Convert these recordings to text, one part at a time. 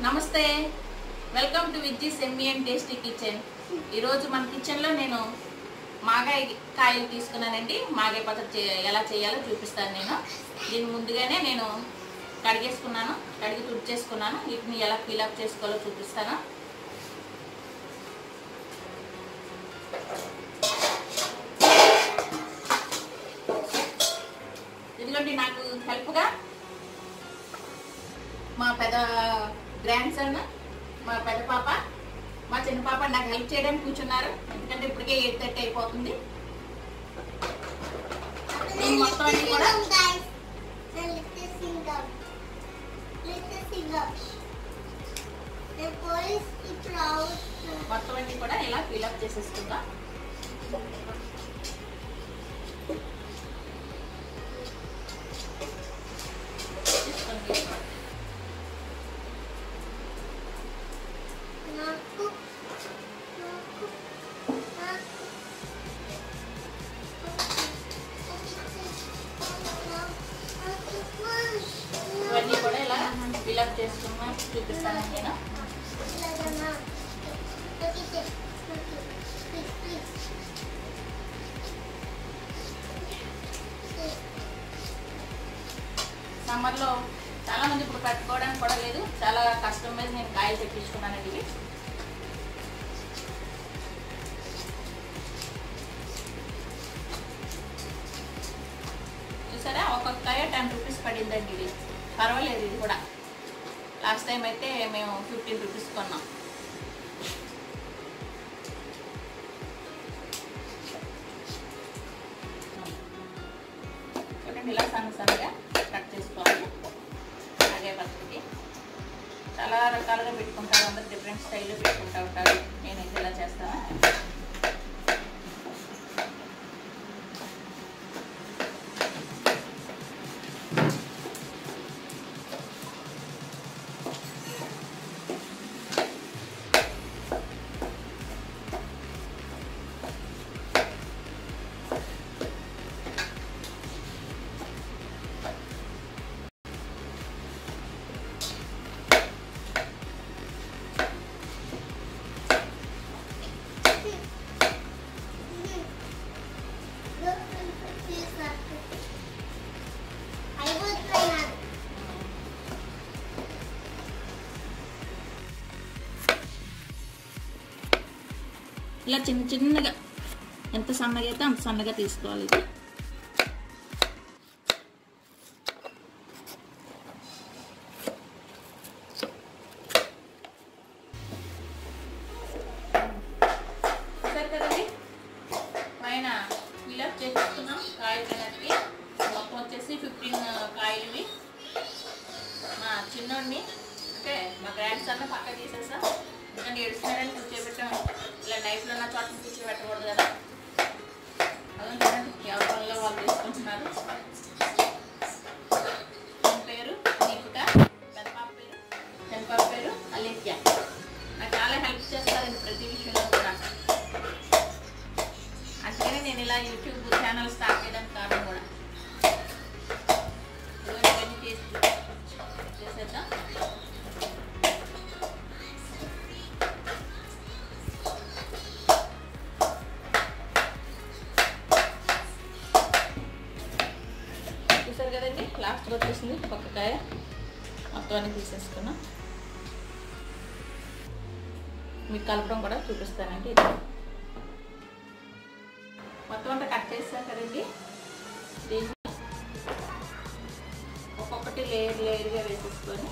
నమస్తే welcome to Vijji సెమ్మి and tasty kitchen ఈరోజు మన కిచెన్లో నేను మాగాయ కాయలు తీసుకున్నానండి మాగాయ పచ్చడి చే- ఎలా చేయాలో చూపిస్తాను నేను దీన్ని ముందుగానే నేను కడిగేసుకున్నాను కడిగి తుడిచేసుకున్నాను వీటిని ఎలా ఫిలప్ చేసుకోవాలో చూపిస్తాను ఎందుకంటే నాకు హెల్ప్గా మా పెద్ద గ్రాండ్ సన్ మా పెద్ద పాప మా చిన్న పాప నాకు హెల్ప్ చేయడానికి కూర్చున్నారు ఎందుకంటే ఇప్పటికే ఎయిట్ థర్టీ అయిపోతుంది నేను మొత్తం అన్ని కూడా guys. And let us sing up. Let us sing up. The boys be proud. మొత్తం అన్ని కూడా ఇలా ఫిల్అప్ చేసేసుకుందా తీసుకోండి. Naku. Naku. Naku. ఇవన్నీ కూడా ఇలా ఫిల్అప్ చేసుకున్నా చూపిస్తాను నేను సమ్మర్లో చాలా మంది ఇప్పుడు పెట్టుకోవడానికి కూడా లేదు చాలా కష్టం మీద నేను కాయలు తెప్పించుకున్నానండి ఇవి చూసారా ఒక్కొక్క కాయ టెన్ రూపీస్ పడిందండి ఇది పర్వాలేదు ఇది కూడా లాస్ట్ టైం అయితే మేము ఫిఫ్టీన్ రూపీస్ కొన్నాం చూడండి ఇలా సన్న సన్నగా కట్ చేసుకోవాలి అలాగే పచ్చడి చాలా రకాలుగా పెట్టుకుంటారు అందరు డిఫరెంట్ స్టైల్లో పెట్టుకుంటూ ఉంటారు నేనైతే ఇలా చేస్తాను I will try now. ఇలా చిన్న చిన్నగా ఎంత సన్నగా అయితే అంత సన్నగా తీసుకోవాలి ఇది సరే కదండి పైన ఫిలప్ చేసుకున్నాం కాయలు తినడానికి మొత్తం వచ్చేసి ఫిఫ్టీన్ కాయలు ఇవి మా చిన్నోడిని అంటే మా గ్రాండ్ సన్ పక్క తీసేసా ఎందుకంటే ఏడుస్తున్నాడని కూర్చోబెట్టాం ఇలా నైఫ్లో ఉన్న చోట కూర్చోబెట్టకూడదు కదా అదే చూడండి ఎవరి పనుల్లో వాళ్ళు తీసుకుంటున్నారు నా పేరు దీపిక పెద్ద పాప పేరు చిన్న పాప పేరు అలేఖ్య నాకు చాలా హెల్ప్ చేస్తారండి ప్రతి విషయంలో కూడా అందుకనే నేను ఇలా యూట్యూబ్ ఛానల్ స్టార్ట్ చేయడానికి కారణం కూడా ఇదిగోండి ఇవన్నీ చేసి చేసేద్దాం చూసారు కదండి లాస్ట్ వచ్చేసింది ఒక్క కాయ మొత్తం అన్ని తీసేసుకున్నాం మీకు కలపడం కూడా చూపిస్తానండి ఇది మొత్తం అంతా కట్ చేస్తాం కదండి దీన్ని ఒక్కొక్కటి లేయర్ లేయర్గా వేసేసుకొని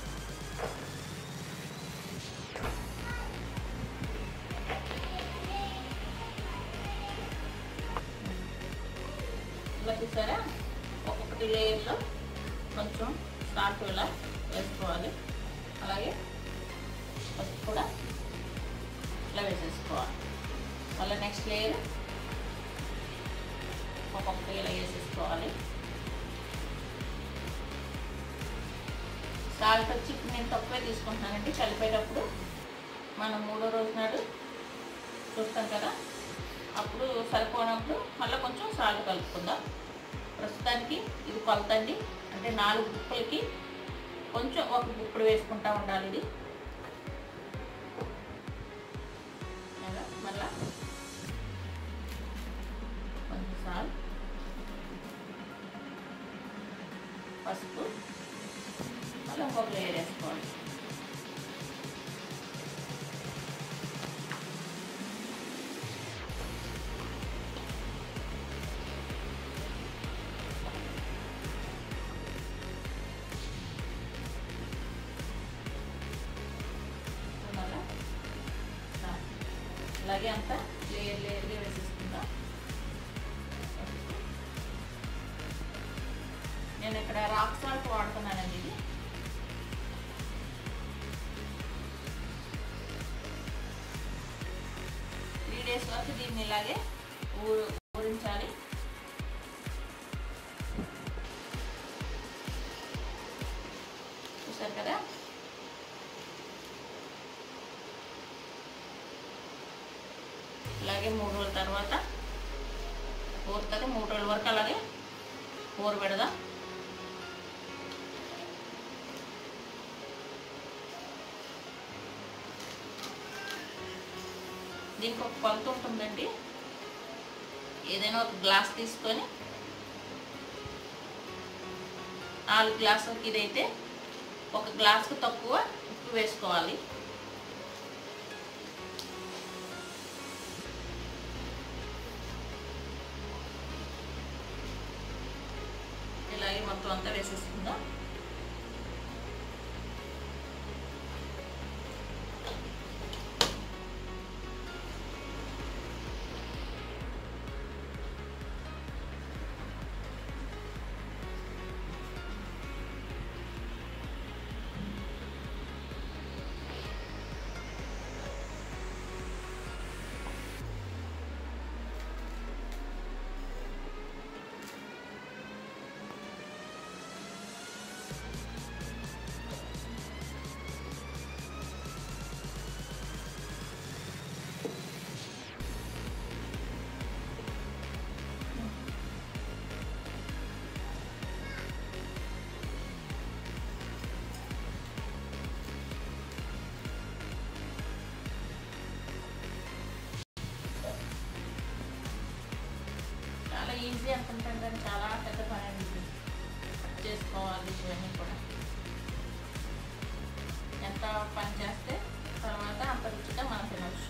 ఇలా చూసారా ఒక్కొక్కటి లేయర్లో కొంచెం సాల్ట్ ఇలా వేసుకోవాలి అలాగే పసుపు కూడా ఇలా వేసేసుకోవాలి మళ్ళీ నెక్స్ట్ లేయర్ ఒక్కొక్కటి ఇలా వేసేసుకోవాలి సాల్ట్ వచ్చి ఇప్పుడు నేను తక్కువే తీసుకుంటున్నానండి కలిపేటప్పుడు మనం మూడో రోజు నాడు చూస్తాం కదా అప్పుడు సరిపోనప్పుడు మళ్ళీ కొంచెం సాల్ట్ కలుపుకుందాం ప్రస్తుతానికి ఇది కొలతండి అంటే నాలుగు గుప్పలకి కొంచెం ఒక గుప్పుడు వేసుకుంటా ఉండాలి ఇది మసాలా కొంచెం సాల్ట్ పసుపు మళ్ళీ ఇంకొక లేయర్ వేసుకోవాలి మళ్ళా సాల్ట్. అలాగే అంతా లేయర్ లేయర్గా వేసేసుకుందాం నేను ఇక్కడ రాక్ సాల్ట్ వాడుతున్నానండి ఇది త్రీ డేస్ వరకు దీన్ని ఇలాగే ఊ- ఊరించాలి చూసారు కదా అలాగే మూడు రోజుల తర్వాత ఊరుతుంది మూడు రోజుల వరకు అలాగే ఊరు పెడదాం దీనికి ఒక కొలత ఉంటుందండి ఏదైనా ఒక గ్లాస్ తీసుకొని నాలుగు గ్లాసులకి ఇదైతే ఒక గ్లాసుకు తక్కువ ఉప్పు వేసుకోవాలి ఇలాగే మొత్తం అంతా వేసేసుకుందాం చాలా ఈజీ అనుకుంటాను కానీ చాలా పెద్ద పని అండి ఇది. కట్ చేసుకోవాలి ఇవన్నీ కూడా ఎంత పని చేస్తే తర్వాత అంత రుచిగా మనం తినవచ్చు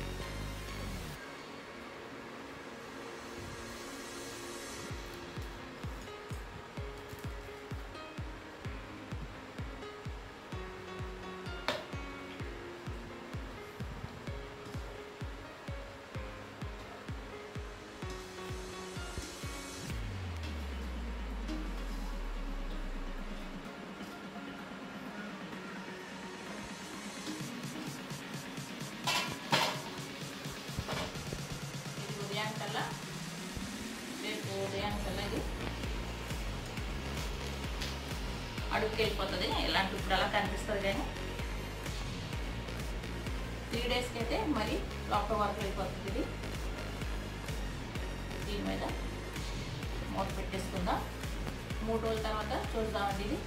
ఇది ఉదయానికల్లా రేపు ఉదయానికల్లా ఇది అడుగుకి వెళ్ళిపోతుంది ఇలాంటి ఇప్పుడు అలా కనిపిస్తుంది కానీ త్రీ డేస్కి అయితే మరి లోపల వరకు వెళ్ళిపోతుంది ఇది దీని మీద మూత పెట్టేసుకుందాం మూడు రోజుల తర్వాత చూద్దామండి ఇది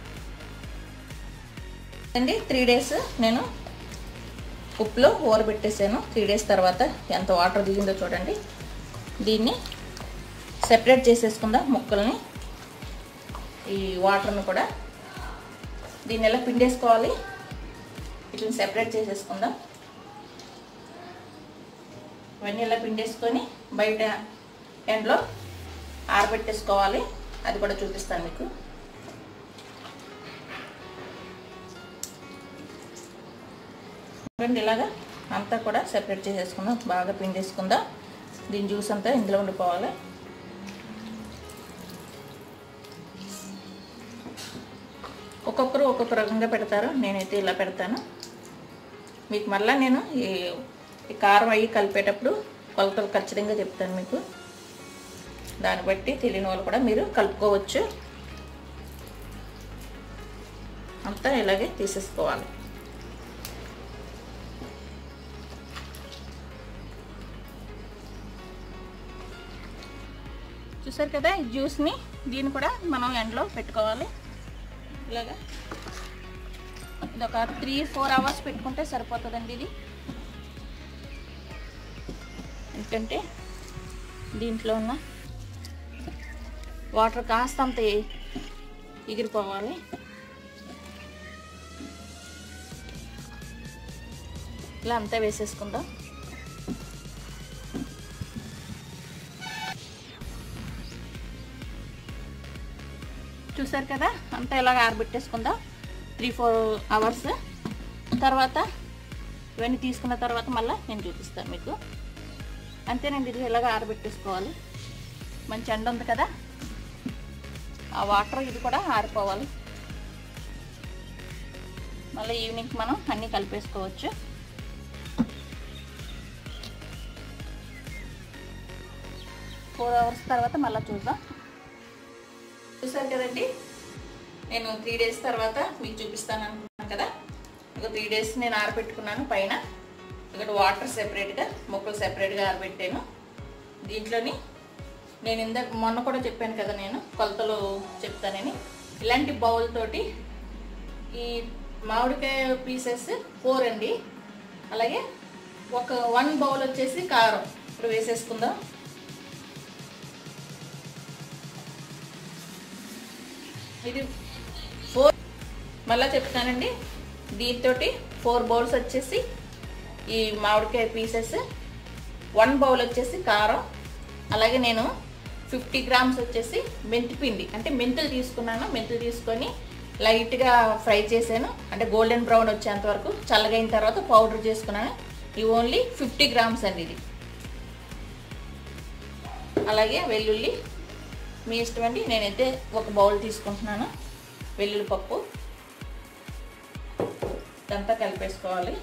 అండి త్రీ డేస్ నేను ఉప్పులో ఊరబెట్టేసాను త్రీ డేస్ తర్వాత ఎంత వాటర్ దిగిందో చూడండి దీన్ని సెపరేట్ చేసేసుకుందాం ముక్కల్ని ఈ వాటర్ని కూడా దీన్ని ఎలా పిండేసుకోవాలి వీటిని సెపరేట్ చేసేసుకుందాం ఇవన్నీ ఇలా పిండేసుకొని బయట ఎండలో ఆరబెట్టేసుకోవాలి అది కూడా చూపిస్తాను మీకు చూడండి ఇలాగా అంతా కూడా సెపరేట్ చేసేసుకుందాం బాగా పిండేసుకుందాం దీని జ్యూస్ అంతా ఇందులో ఉండిపోవాలి ఒక్కొక్కరు ఒక్కొక్క రకంగా పెడతారు నేనైతే ఇలా పెడతాను మీకు మళ్ళీ నేను ఈ ఈ కారం అయ్యి కలిపేటప్పుడు కొలతలు ఖచ్చితంగా చెప్తాను మీకు దాన్ని బట్టి తెలియని వాళ్ళు కూడా మీరు కలుపుకోవచ్చు అంతా ఇలాగే తీసేసుకోవాలి చూసారు కదా ఈ జ్యూస్ని దీన్ని కూడా మనం ఎండలో పెట్టుకోవాలి ఇలాగా ఇది ఒక త్రీ ఫోర్ అవర్స్ పెట్టుకుంటే సరిపోతుందండి ఇది ఎందుకంటే దీంట్లో ఉన్న వాటర్ కాస్త అంత ఎగిరిపోవాలి ఇలా అంతా వేసేసుకుందాం చూసారు కదా అంతా ఇలాగ ఆరబెట్టేసుకుందాం త్రీ ఫోర్ అవర్స్ తర్వాత ఇవన్నీ తీసుకున్న తర్వాత మళ్ళీ నేను చూపిస్తాను మీకు అంతేనండి ఇది ఇలాగ ఆరబెట్టేసుకోవాలి మంచి ఎండ ఉంది కదా ఆ వాటర్ ఇది కూడా ఆరిపోవాలి మళ్ళీ ఈవినింగ్ మనం అన్నీ కలిపేసుకోవచ్చు ఫోర్ అవర్స్ తర్వాత మళ్ళీ చూద్దాం చూసారు కదండి నేను త్రీ డేస్ తర్వాత మీకు చూపిస్తాను అనుకున్నాను కదా ఒక త్రీ డేస్ నేను ఆరబెట్టుకున్నాను పైన ఇక్కడ వాటర్ సెపరేట్గా మొక్కలు సెపరేట్గా ఆరబెట్టాను దీంట్లోని నేను ఇందాక మొన్న కూడా చెప్పాను కదా నేను కొలతలు చెప్తానని ఇలాంటి బౌల్ తోటి ఈ మామిడికాయ పీసెస్ ఫోర్ అండి అలాగే ఒక వన్ బౌల్ వచ్చేసి కారం ఇప్పుడు వేసేసుకుందాం ఇది ఫోర్ మళ్ళీ చెప్తానండి దీంతో ఫోర్ బౌల్స్ వచ్చేసి ఈ మామిడికాయ పీసెస్ వన్ బౌల్ వచ్చేసి కారం అలాగే నేను ఫిఫ్టీ గ్రామ్స్ వచ్చేసి మెంతిపిండి అంటే మెంతులు తీసుకున్నాను మెంతులు తీసుకొని లైట్గా ఫ్రై చేశాను అంటే గోల్డెన్ బ్రౌన్ వచ్చేంత వరకు చల్లగైన తర్వాత పౌడర్ చేసుకున్నాను ఇవి ఓన్లీ ఫిఫ్టీ గ్రామ్స్ అండి ఇది అలాగే వెల్లుల్లి మీ ఇష్టం అండి నేనైతే ఒక బౌల్ తీసుకుంటున్నాను వెల్లుల్లి పప్పు ఇదంతా కలిపేసుకోవాలి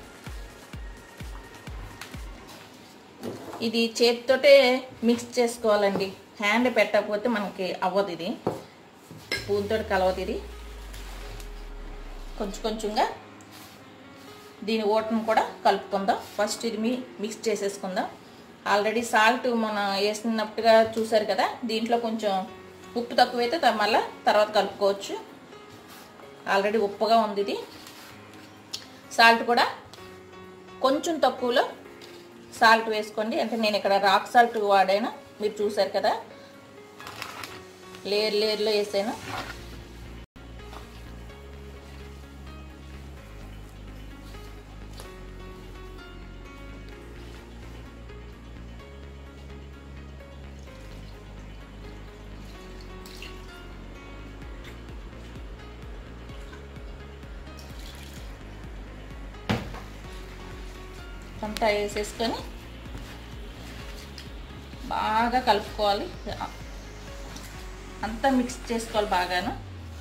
ఇది చేతితోటే మిక్స్ చేసుకోవాలండి హ్యాండ్ పెట్టకపోతే మనకి అవ్వదు ఇది స్పూన్తో కలవదు ఇది కొంచెం కొంచెంగా దీని ఓటను కూడా కలుపుకుందాం ఫస్ట్ ఇది మీ మిక్స్ చేసేసుకుందాం ఆల్రెడీ సాల్ట్ మనం వేసినట్టుగా చూసారు కదా దీంట్లో కొంచెం ఉప్పు తక్కువైతే త- మళ్ళా తర్వాత కలుపుకోవచ్చు ఆల్రెడీ ఉప్పుగా ఉంది ఇది సాల్ట్ కూడా కొంచెం తక్కువలో సాల్ట్ వేసుకోండి అంటే నేను ఇక్కడ రాక్ సాల్ట్ వాడాను మీరు చూసారు కదా లేయర్ లేయర్లో వేసాను అంతా వేసేసుకొని బాగా కలుపుకోవాలి అంతా మిక్స్ చేసుకోవాలి బాగాను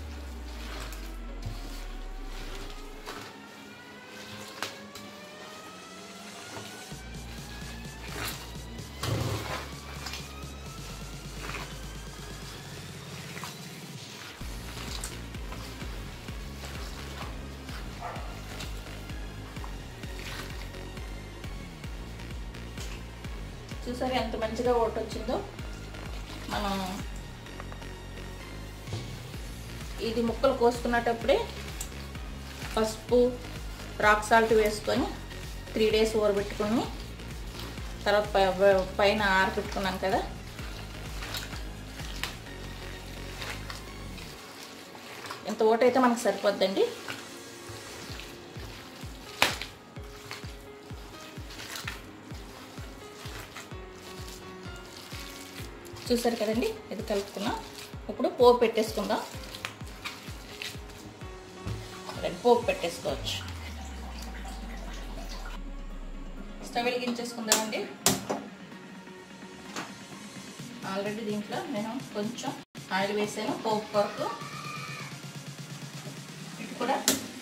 చూసారు ఎంత మంచిగా ఓటు వచ్చిందో మనం ఇది ముక్కలు కోసుకున్నటప్పుడే పసుపు రాక్ సాల్ట్ వేసుకొని త్రీ డేస్ ఊరబెట్టుకుని తర్వాత పై- పైన ఆరబెట్టుకున్నాం కదా ఇంత ఓటు అయితే మనకు సరిపోద్దండి చూసారు కదండి ఇది కలుపుకున్నాం ఇప్పుడు పోపు పెట్టేసుకుందాం రెడ్ పోపు పెట్టేసుకోవచ్చు స్టవ్ వెలిగించేసుకుందామండి ఆల్రెడీ దీంట్లో నేను కొంచెం ఆయిల్ వేసాను పోపు కొరకు ఇటు కూడా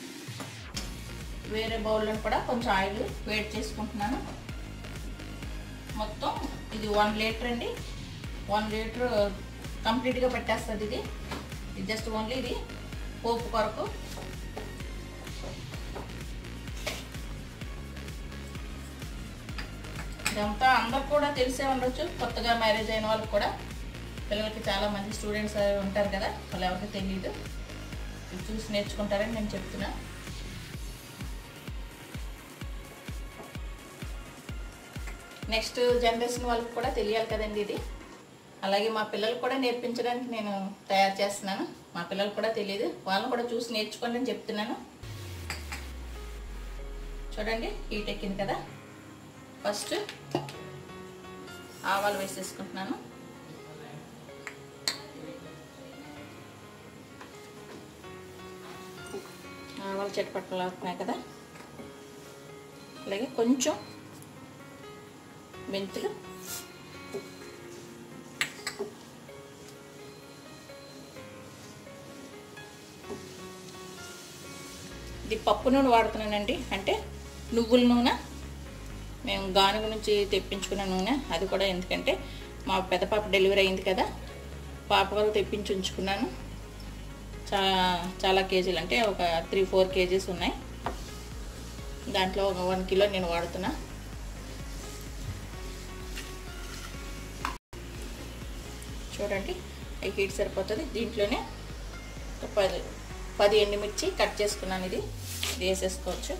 వేరే బౌల్లో కూడా కొంచెం ఆయిల్ వేడి చేసుకుంటున్నాను మొత్తం ఇది వన్ లీటర్ అండి వన్ లీటర్ కంప్లీట్గా పెట్టేస్తుంది ఇది ఇది జస్ట్ ఓన్లీ ఇది పోపు కొరకు ఇదంతా అందరు కూడా తెలిసే ఉండొచ్చు కొత్తగా మ్యారేజ్ అయిన వాళ్ళకి కూడా పిల్లలకి చాలా మంది స్టూడెంట్స్ ఉంటారు కదా వాళ్ళు ఎవరికి తెలియదు ఇది చూసి నేర్చుకుంటారని నేను చెప్తున్నా నెక్స్ట్ జనరేషన్ వాళ్ళకి కూడా తెలియాలి కదండి ఇది అలాగే మా పిల్లలకు కూడా నేర్పించడానికి నేను తయారు చేస్తున్నాను మా పిల్లలకు కూడా తెలియదు వాళ్ళని కూడా చూసి నేర్చుకోండి అని చెప్తున్నాను చూడండి హీట్ ఎక్కింది కదా ఫస్ట్ ఆవాలు వేసేసుకుంటున్నాను ఆవాలు చెట్పట్టలు అవుతున్నాయి కదా అలాగే కొంచెం మెంతులు ఇది పప్పు నూనె వాడుతున్నానండి అంటే నువ్వుల నూనె మేము గానుగ నుంచి తెప్పించుకున్న నూనె అది కూడా ఎందుకంటే మా పెద్ద పాప డెలివరీ అయింది కదా పాప వాళ్ళు తెప్పించి ఉంచుకున్నాను చాలా చాలా కేజీలు అంటే ఒక త్రీ ఫోర్ కేజీస్ ఉన్నాయి దాంట్లో ఒక వన్ కిలో నేను వాడుతున్నా చూడండి ఈ హీట్ సరిపోతుంది దీంట్లోనే ఒక పది పది ఎండుమిర్చి కట్ చేసుకున్నాను ఇది ఇది వేసేసుకోవచ్చు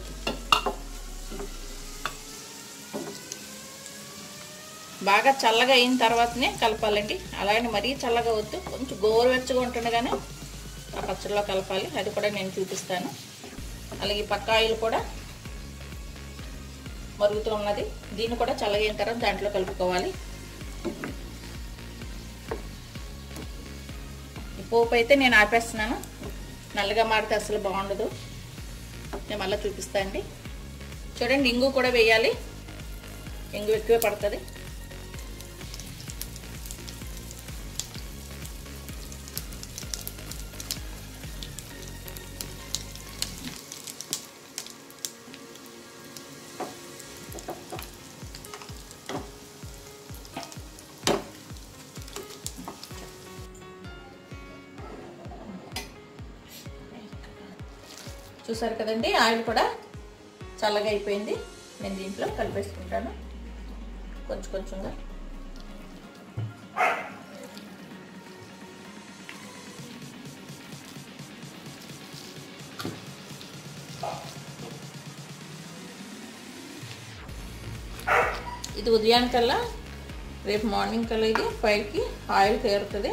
బాగా చల్లగా అయిన తర్వాతనే కలపాలండి అలాగే మరీ చల్లగా వద్దు కొంచెం గోరువెచ్చగా ఉంటుండగానే ఆ పచ్చడిలో కలపాలి అది కూడా నేను చూపిస్తాను అలాగే పక్క ఆయిల్ కూడా మరుగుతూ ఉన్నది దీన్ని కూడా చల్లగైన తర్వాత దాంట్లో కలుపుకోవాలి ఈ పోపు అయితే నేను ఆపేస్తున్నాను నల్లగా మాడితే అసలు బాగుండదు నేను మళ్ళీ చూపిస్తా అండి చూడండి ఇంగు కూడా వేయాలి ఇంగు ఎక్కువే పడుతుంది చూసారు కదండి ఆయిల్ కూడా చల్లగా అయిపోయింది నేను దీంట్లో కలిపేసుకుంటాను కొంచెం కొంచెంగా ఇది ఉదయానికల్లా రేపు మార్నింగ్ కల్లా ఇది పైకి ఆయిల్ తేరుతుంది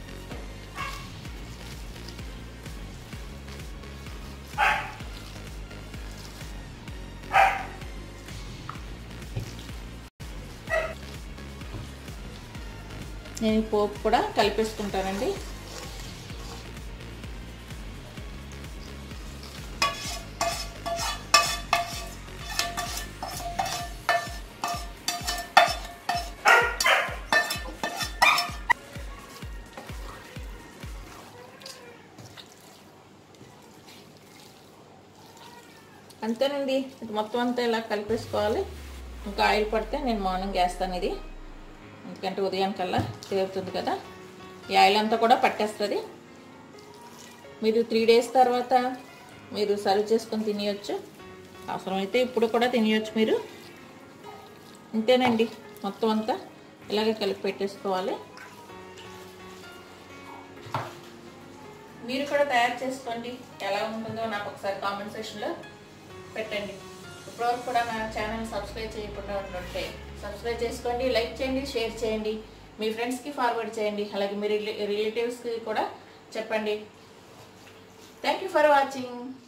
నేను ఈ పోపు కూడా కలిపేసుకుంటానండి అంతేనండి ఇది మొత్తం అంతా ఇలా కలిపేసుకోవాలి ఇంకా ఆయిల్ పడితే నేను మార్నింగ్ వేస్తాను ఇది ఎందుకంటే ఉదయం కల్లా తేరుతుంది కదా ఈ ఆయిల్ అంతా కూడా పట్టేస్తుంది మీరు త్రీ డేస్ తర్వాత మీరు సర్వ్ చేసుకొని తినేయచ్చు అవసరమైతే ఇప్పుడు కూడా తినేయచ్చు మీరు అంతేనండి మొత్తం అంతా ఇలాగే కలిపి పెట్టేసుకోవాలి మీరు కూడా తయారు చేసుకోండి ఎలా ఉంటుందో నాకు ఒకసారి కామెంట్ సెక్షన్లో పెట్టండి ఇప్పటివరకు కూడా నా ఛానల్ సబ్స్క్రైబ్ చేయకుండా ఉంటుంటే సబ్స్క్రైబ్ చేసుకోండి లైక్ చేయండి షేర్ చేయండి మీ ఫ్రెండ్స్కి ఫార్వర్డ్ చేయండి అలాగే మీ రిలేటివ్స్కి కూడా చెప్పండి థ్యాంక్ యూ ఫర్ వాచింగ్